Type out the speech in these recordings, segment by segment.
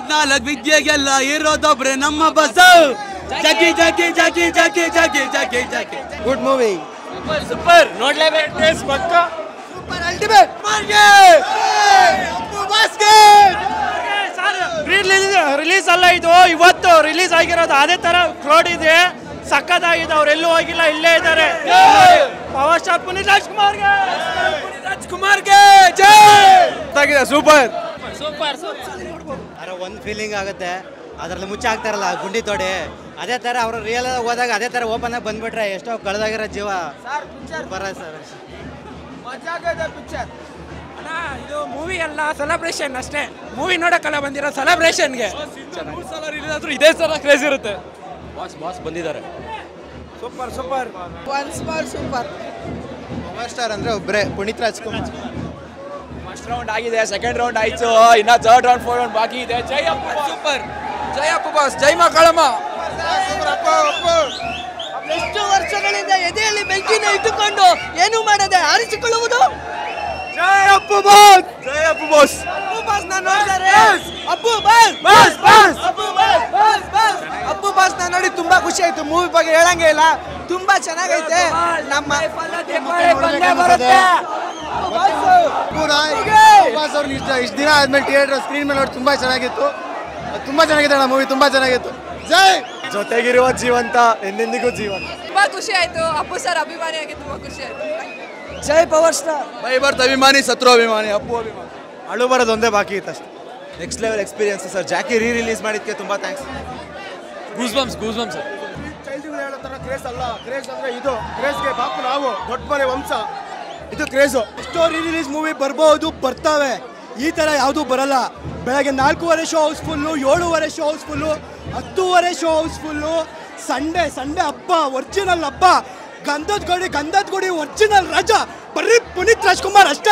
ಇಪ್ಪತ್ನಾಲ್ಕು ವಿದ್ಯೆಗೆಲ್ಲ ಇರೋದೊಬ್ರೆ ನಮ್ಮ ಬಸ್ ಜಗಿ ಜಗಿ ಜಗಿ ಜಗಿ ಜಗಿ ಜಗಿ ಜಗಿ ಗುಡ್ ಮೂವಿ ಸೂಪರ್ ನೋಡ್ಲೇಬೇಕು ಪಕ್ಕ ಅಲ್ಟಿಮೇಟ್ ರಿಲೀಸ್ ಅಲ್ಲ ಇದು ಇವತ್ತು ರಿಲೀಸ್ ಆಗಿರೋದು ಅದೇ ತರ ಕ್ರೌಡ್ ಇದೆ ಸಕ್ಕತ್ತಾಗಿದೆ ಅವ್ರೆಲ್ಲೂ ಹೋಗಿಲ್ಲ ಇಲ್ಲೇ ಇದ್ದಾರೆ ಪವರ್ ಸ್ಟಾರ್ ಪುನೀತ್ ರಾಜ್ಕುಮಾರ್ಗೆ ರಾಜ್ಕುಮಾರ್ಗೆ ಜೈ ಸೂಪರ್ ಅದ್ರ ಒಂದು ಫೀಲಿಂಗ್ ಆಗುತ್ತೆ ಅದರಲ್ಲಿ ಮುಚ್ಚಾಕ್ತಾರಲ್ಲ ಗುಂಡಿ ತೋಡಿ ಅದೇ ಥರ ಅವರು ರಿಯಲ್ ಹೋದಾಗ ಅದೇ ಥರ ಓಪನ್ ಆಗಿ ಬಂದ್ಬಿಟ್ರೆ ಎಷ್ಟೋ ಕಳೆದಾಗಿರೋ ಜೀವ ಬರ ಸರ್ ಇದು ಮೂವಿ ಅಲ್ಲ ಸೆಲೆಬ್ರೇಷನ್ ಅಷ್ಟೇ ಮೂವಿ ನೋಡಕ್ಕಲ್ಲ ಬಂದಿರೋ ಸೆಲೆಬ್ರೇಷನ್ಗೆ ಮೂರು ಸಲ ರಿಲೀಸ್ ಆದ್ರೂ ಇದೇ ಸಲ ಕ್ರೇಜ್ ಇರುತ್ತೆ ಬಾಸ್ ಬಾಸ್ ಬಂದಿದ್ದಾರೆ super super once more super power star ಅಂದ್ರೆ ಒಬ್ರೆ ಪುನೀತ್ ರಾಜ್ಕುಮಾರ್ ಫಸ್ಟ್ ರೌಂಡ್ ಆಗಿದೆ ಸೆಕೆಂಡ್ ರೌಂಡ್ ಆಯ್ತು ಇನ್ನ ಥರ್ಡ್ ರೌಂಡ್ ಫೋರ್ ರೌಂಡ್ ಬಾಕಿ ಇದೆ ಜೈ ಅಪ್ಪ ಸೂಪರ್ ಜೈ ಅಪ್ಪ ಬಾಸ್ ಜೈ ಮಕ್ಕಳಮ್ಮ ಎಷ್ಟು ವರ್ಷಗಳಿಂದ ಎದೆಯಲ್ಲಿ ಬೆಂಕಿನ ಇಟ್ಟುಕೊಂಡು ಏನು ಮಾಡದೆ ಆರಿಸಿಕೊಳ್ಳುವುದು ಜೈ ಅಪ್ಪು ಬಾಸ್ ಜೈ ಅಪ್ಪ ಬಾಸ್ ಅಪ್ಪು ಬಾಸ್ ನ ನೋಡಿದರೆ Appu boss boss boss Appu boss boss boss Appu boss ನ ನೋಡಿ ತುಂಬಾ ಖುಷಿ ಆಯ್ತು ಮೂವಿ ಬಗ್ಗೆ ಹೇಳಂಗೆ ಇಲ್ಲ ತುಂಬಾ ಚೆನ್ನಾಗೈತೆ ನಮ್ಮ ಬಾಸ್ ಅವ್ರನ್ನ ಇಷ್ಟ ಇಷ್ಟು ದಿನ ಆದ್ಮೇಲೆ ಥಿಯೇಟರ್ ಸ್ಕ್ರೀನ್ ಮೇಲೆ ನೋಡಿ ತುಂಬಾ ಚೆನ್ನಾಗಿತ್ತು ಅದು ತುಂಬಾ ಚೆನ್ನಾಗಿದೆ ಅಣ್ಣ ಮೂವಿ ತುಂಬಾ ಚೆನ್ನಾಗಿತ್ತು ಜೈ ಜೊತೆಗಿರುವ ಜೀವಂತ ಎಂದೆಂದಿಗೂ ಜೀವಂತ ತುಂಬಾ ಖುಷಿ ಆಯ್ತು ಅಪ್ಪು ಸರ್ ಅಭಿಮಾನಿಯಾಗಿ ತುಂಬಾ ಖುಷಿ ಆಯ್ತು ಜೈ ಪವರ್ ಸ್ಟಾರ್ ಬೈ ಬರ್ತ ಅಭಿಮಾನಿ ಸತ್ರು ಅಭಿಮಾನಿ ಅಪ್ಪು ಅಭಿಮಾನಿ ಅಳು ಬರೋದು ಒಂದೇ ಬಾಕಿ ಇತ್ತು ಅಷ್ಟೇ next level experience sir Jackie re release ಮಾಡಿದ್ದಕ್ಕೆ ತುಂಬ thanks goose bumps goose bumps childhood ಹೇಳೋ ಥರ ಕ್ರೇಜ್ ಅಲ್ಲ ಕ್ರೇಜ್ ಅಂದ್ರೆ ಇದು ಕ್ರೇಜ್ಗೆ ಬಾಪು ನಾವು ದೊಡ್ಡ ಮನೆ ವಂಶ ಇದು ಕ್ರೇಜು ಎಷ್ಟೋ ರೀ ರಿಲೀಸ್ ಮೂವಿ ಬರ್ಬೋದು ಬರ್ತಾವೆ ಈ ಥರ ಯಾವುದೂ ಬರಲ್ಲ ಬೆಳಗ್ಗೆ ನಾಲ್ಕೂವರೆ ಶೋ ಹೌಸ್ಫುಲ್ಲು ಏಳುವರೆ ಶೋ ಹೌಸ್ಫುಲ್ಲು ಹತ್ತೂವರೆ ಶೋ ಹೌಸ್ಫುಲ್ಲು ಸಂಡೇ ಸಂಡೇ ಹಬ್ಬ ಒರಿಜಿನಲ್ ಹಬ್ಬ ಗಂಧದ ಗುಡಿ ಗಂಧದ ಗುಡಿ ಒರಿಜಿನಲ್ ರಾಜ ಬರ್ರಿ ಪುನೀತ್ ರಾಜ್ಕುಮಾರ್ ಅಷ್ಟೇ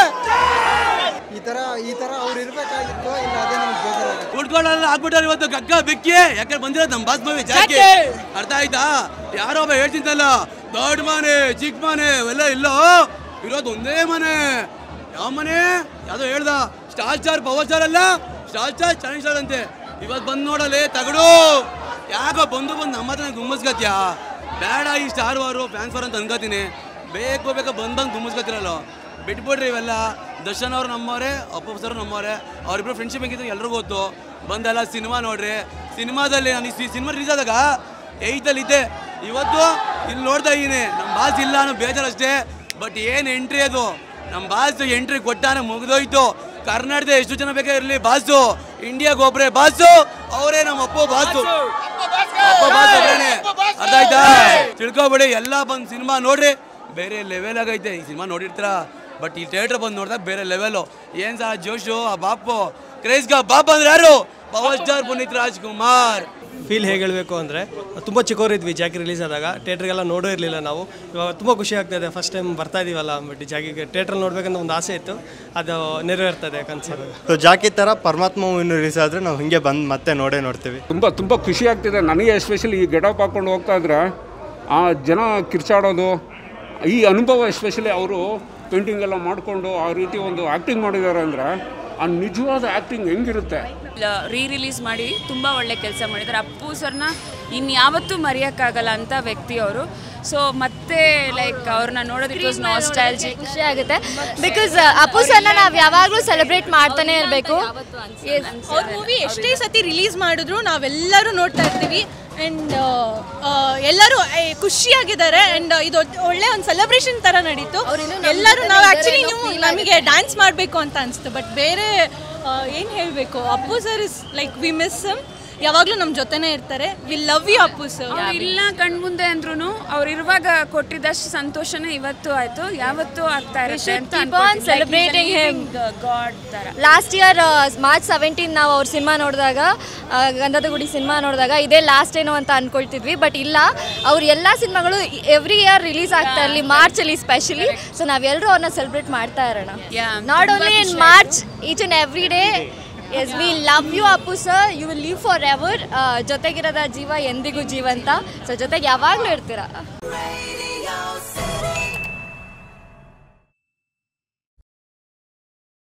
ಈ ಥರ ಈ ಥರ ಅವ್ರು ಇರಬೇಕಾಗಿತ್ತು ಇಲ್ಲ ಅದೇ ನಮ್ಗೆ ಬೇಜಾರಾಗುತ್ತೆ ಕುಡ್ಕೊಳ್ಳಲ್ಲ ಆಗ್ಬಿಟ್ಟಾರೆ ಇವತ್ತು ಗಗ್ಗ ಬೆಕ್ಕಿ ಯಾಕಂದ್ರೆ ಬಂದಿರೋದು ನಮ್ಮ ಬಾಸ್ ಮೂವಿ ಜಾಕಿ ಅರ್ಥ ಆಯ್ತಾ ಯಾರೋ ಒಬ್ಬ ಹೇಳ್ತಿದ್ದಲ್ಲ ದೊಡ್ಡ ಮನೆ ಚಿಕ್ಕ ಮನೆ ಅವೆಲ್ಲ ಇಲ್ಲ ಇರೋದು ಒಂದೇ ಮನೆ ಯಾವ ಮನೆ ಯಾವ್ದೋ ಹೇಳ್ದ ಸ್ಟಾರ್ ಸ್ಟಾರ್ ಪವರ್ ಸ್ಟಾರ್ ಅಲ್ಲ ಸ್ಟಾರ್ ಸ್ಟಾರ್ ಚಾಲೆಂಜ್ ಸ್ಟಾರ್ ಅಂತೆ ಇವತ್ತು ಬಂದು ನೋಡಲಿ ತಗಡು ಯಾಕೋ ಬಂದು ಬಂದು ನಮ್ಮ ಹತ್ರ ಗುಮ್ಮಸ್ಕತ್ಯಾ ಬೇಡ ಈ ಸ್ಟಾರ್ ವಾರು ಫ್ಯಾನ್ಸ್ ವಾರ್ ಅಂತ ಅನ್ಕೋತೀನಿ ಬೇಕು ಬೇಕಾ ಬಂದು ಬಂದು ಗುಮ್ಮಸ್ಕತ್ತಿರಲ್ಲ ಬಿಟ್ಬಿಡ್ರಿ ಇವೆಲ್ಲ ದರ್ಶನ್ ಅವ್ರು ನಮ್ಮವರೇ ಅಪ್ಪ ಸರ್ ನಮ್ಮವರೇ ಅವ್ರಿಬ್ರು ಫ್ರೆಂಡ್ಶಿಪ್ ಹೆಂಗಿದ್ರೆ ಎಲ್ರಿಗೂ ಗೊತ್ತು ಬಂದೆಲ್ಲ ಸಿನಿಮಾ ನೋಡ್ರಿ ಸಿನಿಮಾದಲ್ಲಿ ನಾನು ಈ ಸಿನಿಮಾ ರಿಲೀಸ್ ಆದಾಗ ಏಯ್ತಲ್ಲಿ ಇದ್ದೆ ಇವತ್ತು ಇಲ್ಲಿ ನೋಡ್ತಾ ಇದ್ದೀನಿ ನಮ್ಮ ಬಾಸ್ ಇಲ್ಲ ಅನ್ನೋ ಬೇಜಾರಷ್ಟೇ ಬಟ್ ಏನು ಎಂಟ್ರಿ ಅದು ನಮ್ಮ ಬಾಸ್ ಎಂಟ್ರಿ ಕೊಟ್ಟಾನೆ ಮುಗಿದೋಯ್ತು ಕರ್ನಾಟಕದ ಎಷ್ಟು ಜನ ಬೇಕಾ ಇರಲಿ ಬಾಸು ಇಂಡಿಯಾಗೆ ಒಬ್ರೆ ಬಾಸು ಅವರೇ ನಮ್ಮ ಅಪ್ಪ ಬಾಸು ಅಪ್ಪ ಬಾಸ್ ಒಬ್ರೇನೆ ಅರ್ಥ ಆಯ್ತಾ ತಿಳ್ಕೊಬೇಡಿ ಎಲ್ಲ ಬಂದು ಸಿನಿಮಾ ನೋಡ್ರಿ ಬೇರೆ ಲೆವೆಲ್ ಆಗೈತೆ ಈ ಸಿನಿಮಾ ನೋಡಿರ್ತೀರಾ ಬಟ್ ಈ ಥಿಯೇಟರ್ ಬಂದು ನೋಡಿದಾಗ ಬೇರೆ ಲೆವೆಲು ಏನ್ ಸಹ ಜೋಶು ಆ ಬಾಪು ಕ್ರೇಜ್ಗ ಬಾಪ್ ಅಂದ್ರೆ ಯಾರು power star Puneeth Rajkumar feel ಹೇಗೆ ಹೇಳಬೇಕು ಅಂದರೆ ತುಂಬ ಚಿಕ್ಕವರಿದ್ವಿ ಜಾಕಿ ರಿಲೀಸ್ ಆದಾಗ ಥಿಯೇಟ್ರಿಗೆಲ್ಲ ನೋಡೋ ಇರಲಿಲ್ಲ ನಾವು ಇವಾಗ ತುಂಬ ಖುಷಿ ಆಗ್ತಾಯಿದೆ ಫಸ್ಟ್ ಟೈಮ್ ಬರ್ತಾ ಇದೀವಲ್ಲ ಅಂದ್ಬಿಟ್ಟು ಜಾಕಿಗೆ ಥಿಯೇಟ್ರಲ್ಲಿ ನೋಡ್ಬೇಕಂತ ಒಂದು ಆಸೆ ಇತ್ತು ಅದು ನೆರವೇರ್ತದೆ ಕನಸು ಸೊ ಜಾಕಿ ಥರ ಪರಮಾತ್ಮ ಮೂವಿನ ರಿಲೀಸ್ ಆದರೆ ನಾವು ಹಿಂಗೆ ಬಂದು ಮತ್ತೆ ನೋಡೇ ನೋಡ್ತೀವಿ ತುಂಬ ತುಂಬ ಖುಷಿ ಆಗ್ತಿದೆ ನನಗೆ ಎಸ್ಪೆಷಲಿ ಈ ಗೆಟಪ್ ಹಾಕ್ಕೊಂಡು ಹೋಗ್ತಾ ಇದ್ರೆ ಆ ಜನ ಕಿರ್ಚಾಡೋದು ಈ ಅನುಭವ ಎಸ್ಪೆಷಲಿ ಅವರು ಪೇಂಟಿಂಗ್ ಎಲ್ಲ ಮಾಡಿಕೊಂಡು ಆ ರೀತಿ ಒಂದು ಆ್ಯಕ್ಟಿಂಗ್ ಮಾಡಿದ್ದಾರೆ ಅಂದರೆ ಆ ನಿಜವಾದ ಆ್ಯಕ್ಟಿಂಗ್ ಹೆಂಗಿರುತ್ತೆ ರೀ ರಿಲೀಸ್ ಮಾಡಿ ತುಂಬ ಒಳ್ಳೆ ಕೆಲಸ ಮಾಡಿದ್ದಾರೆ ಅಪ್ಪು ಸರ್ನ ಇನ್ಯಾವತ್ತೂ ಮರೆಯೋಕ್ಕಾಗಲ್ಲ ಅಂತ ವ್ಯಕ್ತಿ ಅವರು ಸೊ ಮತ್ತೆ ಲೈಕ್ ಅವ್ರನ್ನ ನೋಡೋದು ಇಟ್ ವಾಸ್ ನಾಸ್ಟಾಲಜಿ ಖುಷಿ ಆಗುತ್ತೆ ಬಿಕಾಸ್ ಅಪ್ಪು ಸರ್ನ ನಾವು ಯಾವಾಗಲೂ ಸೆಲೆಬ್ರೇಟ್ ಮಾಡ್ತಾನೆ ಇರಬೇಕು ಅವ್ರ ಮೂವಿ ಎಷ್ಟೇ ಸತಿ ರಿಲೀಸ್ ಮಾಡಿದ್ರು ನಾವೆಲ್ಲರೂ ನೋಡ್ತಾ ಇರ್ತೀವಿ ಆ್ಯಂಡ್ ಎಲ್ಲರೂ ಏ, ಖುಷಿಯಾಗಿದ್ದಾರೆ ಆ್ಯಂಡ್ ಇದು ಒಳ್ಳೆ ಒಂದು ಸೆಲೆಬ್ರೇಷನ್ ಥರ ನಡೀತು ಎಲ್ಲರೂ ನಾವು ಆ್ಯಕ್ಚುಲಿ ನೀವು ನಮಗೆ ಡ್ಯಾನ್ಸ್ ಮಾಡಬೇಕು ಅಂತ ಅನಿಸ್ತು ಬಟ್ ಬೇರೆ ಏನು ಹೇಳಬೇಕು Appu sir is like we miss ಯಾವಾಗಲೂ ನಮ್ಮ ಜೊತೆನೇ ಇರ್ತಾರೆ we love you Appu sir ಅವ್ರು ಇಲ್ಲ ಕಣ್ಮುಂದೆ ಅಂದ್ರೂ ಅವ್ರು ಇರುವಾಗ ಕೊಟ್ಟಿದ್ದಷ್ಟು ಸಂತೋಷನೇ ಇವತ್ತು ಆಯ್ತು ಯಾವತ್ತೂ ಆಗ್ತಾ ಇರುತ್ತೆ should ಅಂತ keep on celebrating him. God ತರ ಲಾಸ್ಟ್ ಇಯರ್ ಮಾರ್ಚ್ ಸೆವೆಂಟೀನ್ ನಾವು ಅವ್ರ ಸಿನಿಮಾ ನೋಡಿದಾಗ ಗಂಧದ ಗುಡಿ ಸಿನಿಮಾ ನೋಡಿದಾಗ ಇದೇ ಲಾಸ್ಟ್ ಏನೋ ಅಂತ ಅನ್ಕೊಳ್ತಿದ್ವಿ ಬಟ್ ಇಲ್ಲ ಅವ್ರ ಎಲ್ಲ ಸಿನಿಮಾಗಳು ಎವ್ರಿ ಇಯರ್ ರಿಲೀಸ್ ಆಗ್ತಾ ಇರಲಿ ಮಾರ್ಚಲ್ಲಿ ಸ್ಪೆಷಲಿ ಸೊ ನಾವೆಲ್ಲರೂ ಅವ್ರನ್ನ ಸೆಲೆಬ್ರೇಟ್ ಮಾಡ್ತಾ ಇರೋಣ Yeah, ನಾಟ್ ತುಂಬಾ ಓನ್ಲಿ ಇನ್ ಖುಷಿ March each and every day as we love you Appu sir you will live forever ಜೊತೆಗಿರೋದ ಜೀವ ಎಂದಿಗೂ ಜೀವಂತ ಸೊ ಜೊತೆಗೆ ಯಾವಾಗಲೂ ಇರ್ತೀರಾ